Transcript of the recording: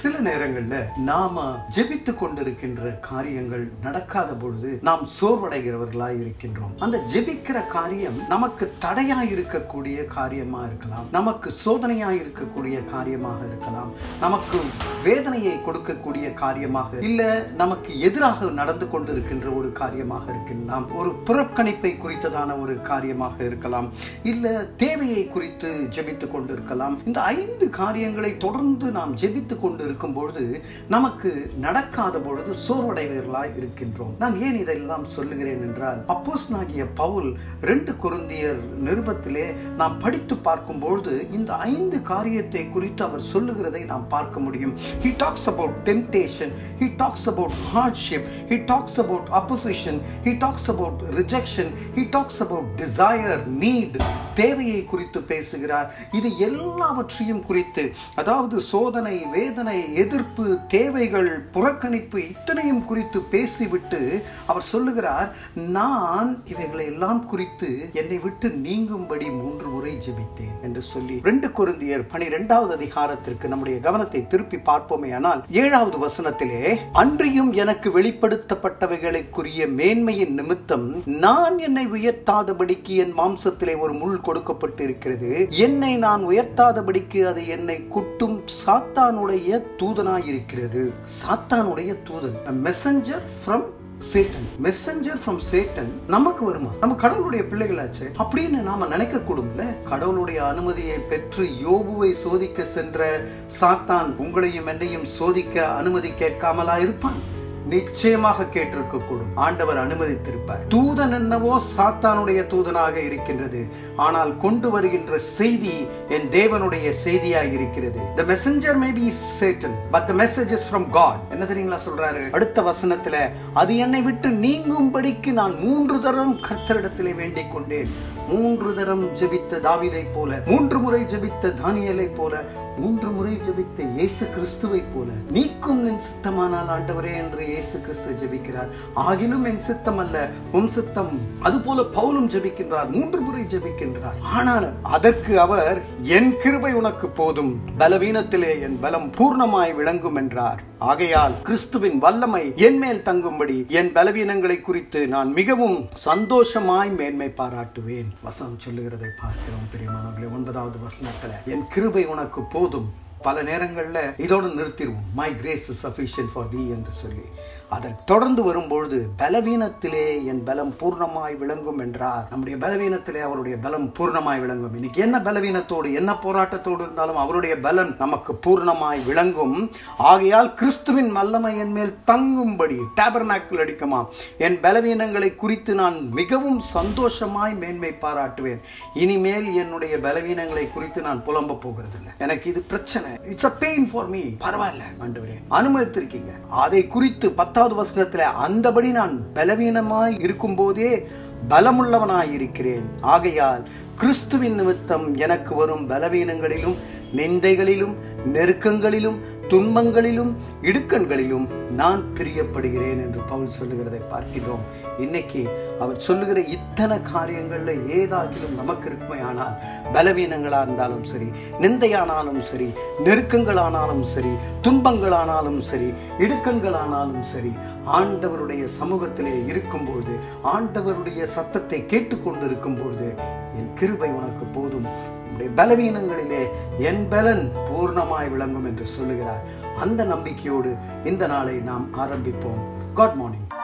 சில நேரங்கள்ல நாம ஜெபித்து கொண்டிருக்கின்ற காரியங்கள் நடக்காத பொழுது நாம் சோர்வடைகிறவர்களாய் இருக்கின்றோம் அந்த ஜெபிக்கிற காரியம் நமக்கு தடையா இருக்கக்கூடிய காரியமா இருக்கலாம் நமக்கு சோதனையா இருக்கக்கூடிய காரியமாக இருக்கலாம் நமக்கு வேதனையை கொடுக்கக்கூடிய காரியமாக இல்ல நமக்கு எதிராக நடந்து கொண்டிருக்கின்ற ஒரு காரியமாக இருக்கலாம் ஒரு புறக்கணிப்பை குறித்ததான ஒரு காரியமாக இருக்கலாம் இல்ல தேவையை குறித்து ஜெபித்துக் கொண்டிருக்கலாம் இந்த ஐந்து காரியங்களை தொடர்ந்து நாம் ஜெபித்துக் கொண்டு இருக்கும் பொழுது நமக்கு நடக்காத பொழுது சோர்வடைவர்களாய் இருக்கின்றோம் நான் ஏன் இதெல்லாம் சொல்லுகிறேன் என்றால் அப்போஸ் நாகிய பவுல் ரெண்டு குருந்தியர் நிருபத்திலே நாம் படித்து பார்க்கும் பொழுது இந்த ஐந்து காரியத்தை குறித்து அவர் சொல்லுகிறதை நாம் பார்க்க முடியும் he talks about temptation he talks about hardship he talks about opposition he talks about rejection he talks about desire need தேவையை குறித்து பேசுகிறார் இது எல்லாவற்றையும் குறித்து அதாவது சோதனை வேதனை எதிர்ப்பு தேவைகள் புறக்கணிப்பு இத்தனையும் குறித்து பேசிவிட்டு அவர் சொல்லுகிறார் நான் இவைகளை எல்லாம் குறித்து என்னை விட்டு நீங்கும்படி மூன்று முறை ஜெபித்தேன் என்று சொல்லி ரெண்டு குருந்தியர் பனிரெண்டாவது அதிகாரத்திற்கு நம்முடைய கவனத்தை திருப்பி பார்ப்போமே ஆனால் ஏழாவது வசனத்திலே அன்றியும் எனக்கு வெளிப்படுத்தப்பட்டவைகளுக்குரிய மேன்மையின் நிமித்தம் நான் என்னை உயர்த்தாதபடிக்கு என் மாம்சத்திலே ஒரு முள் கொடுக்கப்பட்டிருக்கிறது என்னை நான் உயர்த்தாதபடிக்கு அது என்னை குட்டும் சாத்தானுடைய தூதனாயிருக்கிறது சாத்தானுடைய தூதன் messenger from Satan messenger from Satan நமக்கு வருமா நம்ம கடவுளுடைய பிள்ளைகளாச்சு அப்படின்னு நாம நினைக்க கூடும்ல கடவுளுடைய அனுமதியை பெற்று யோபுவை சோதிக்க சென்ற சாத்தான் உங்களையும் என்னையும் சோதிக்க அனுமதி கேட்காமலா இருப்பான் நிச்சயமாக கேட்டிருக்க கூடும் ஆண்டவர் அனுமதித்திருப்பார் தூதன் என்னவோ சாத்தானுடைய தூதனாக இருக்கின்றது ஆனால் கொண்டு வருகின்ற செய்தி என் தேவனுடைய செய்தியாய் இருக்கிறது the messenger may be satan but the message is from god என்ன தெரியுங்களா சொல்றாரு அடுத்த வசனத்துல அது என்னை விட்டு நீங்கும்படிக்கு நான் மூன்று தரம் கர்த்தரிடத்திலே வேண்டிக் கொண்டேன் மூன்று தரம் ஜெபித்த தாவிதை போல மூன்று முறை ஜெபித்த தானியலை போல மூன்று முறை ஜெபித்த இயேசு கிறிஸ்துவை போல நீக்கும் என் சித்தமானால் ஆண்டவரே என்று இயேசு கிறிஸ்து ஜெபிக்கிறார் ஆகிலும் என் சித்தம் அல்ல உம் சித்தம் அதுபோல பவுலும் ஜெபிக்கின்றார் மூன்று முறை ஜெபிக்கின்றார் ஆனால் அதற்கு அவர் என் கிருபை உனக்கு போதும் பலவீனத்திலே என் பலம் பூர்ணமாய் விளங்கும் என்றார் ஆகையால் கிறிஸ்துவின் வல்லமை என் மேல் தங்கும்படி என் பலவீனங்களை குறித்து நான் மிகவும் சந்தோஷமாய் மேன்மை பாராட்டுவேன் வசனம் சொல்லுகிறதை பார்க்கிறோம் பிரியமானவர்களே ஒன்பதாவது வசனத்துல என் கிருபை உனக்கு போதும் பல நேரங்கள்ல இதோடு நிறுத்திடுவோம் my grace is sufficient for the என்று சொல்லி அதற்கு தொடர்ந்து வரும்பொழுது பலவீனத்திலே என் பலம் பூர்ணமாய் விளங்கும் என்றார் நம்முடைய பலவீனத்திலே அவருடைய பலம் பூர்ணமாய் விளங்கும் இன்னைக்கு என்ன பலவீனத்தோடு என்ன போராட்டத்தோடு இருந்தாலும் அவருடைய பலன் நமக்கு பூர்ணமாய் விளங்கும் ஆகையால் கிறிஸ்துவின் வல்லமை என் மேல் தங்கும்படி டேபர்நாக்கில் அடிக்குமா என் பலவீனங்களை குறித்து நான் மிகவும் சந்தோஷமாய் மேன்மை பாராட்டுவேன் இனிமேல் என்னுடைய பலவீனங்களை குறித்து நான் புலம்ப போகிறதில்லை எனக்கு இது பிரச்சனை it's a pain for me பரவாயில்ல ஆண்டவரே அனுமதித்திருக்கீங்க அதை குறித்து பத்தாவது வசனத்துல அந்தபடி நான் பலவீனமாய் இருக்கும் போதே பலமுள்ளவனாய் இருக்கிறேன் ஆகையால் கிறிஸ்துவின் நிமித்தம் எனக்கு வரும் பலவீனங்களிலும் நிந்தைகளிலும் நெருக்கங்களிலும் துன்பங்களிலும் இடுக்கண்களிலும் நான் பிரியப்படுகிறேன் என்று பவுல் சொல்லுகிறதை பார்க்கிறோம் இன்னைக்கு அவர் சொல்லுகிற இத்தனை காரியங்கள்ல ஏதாகிலும் நமக்கு இருக்குமே ஆனால் பலவீனங்களா இருந்தாலும் சரி நிந்தையானாலும் சரி நெருக்கங்களானாலும் சரி துன்பங்களானாலும் சரி இடுக்கண்களானாலும் சரி ஆண்டவருடைய சமூகத்திலே இருக்கும்பொழுது ஆண்டவருடைய சத்தத்தை கேட்டுக்கொண்டு இருக்கும்பொழுது என் கிருபை உனக்கு போதும் உம்முடைய பலவீனங்களிலே என் பலன் பூர்ணமாய் விளங்கும் என்று சொல்லுகிறார் அந்த நம்பிக்கையோடு இந்த நாளை நாம் ஆரம்பிப்போம் காட் மார்னிங்